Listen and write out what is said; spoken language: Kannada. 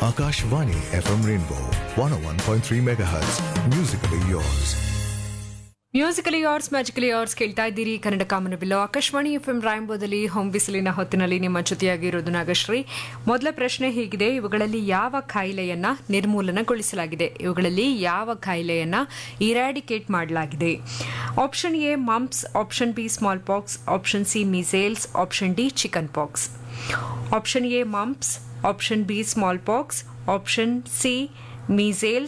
Akashvani FM Rainbow 101.3 MHz. Musically yours. Musically yours magically yours ಕೇಳ್ತಾ ಇದ್ದೀರಿ ಕನ್ನಡ ಕಾಮನಬಿಲ್ಲು ಆಕಾಶವಾಣಿ ಎಫ್ ಎಂ ರಾಯಂಬೋದಲ್ಲಿ ಹೋಮ್ ಬಿಸಿಲಿನ ಹೊತ್ತಿನಲ್ಲಿ ನಿಮ್ಮ ಜೊತೆಯಾಗಿರೋದು ನಾಗಶ್ರೀ ಮೊದಲ ಪ್ರಶ್ನೆ ಹೀಗಿದೆ ಇವುಗಳಲ್ಲಿ ಯಾವ ಕಾಯಿಲೆಯನ್ನ ನಿರ್ಮೂಲನಗೊಳಿಸಲಾಗಿದೆ ಇವುಗಳಲ್ಲಿ ಯಾವ ಕಾಯಿಲೆಯನ್ನ ಇರಾಡಿಕೇಟ್ ಮಾಡಲಾಗಿದೆ option A mumps option B smallpox option C measles option D chickenpox option A mumps option B smallpox option C measles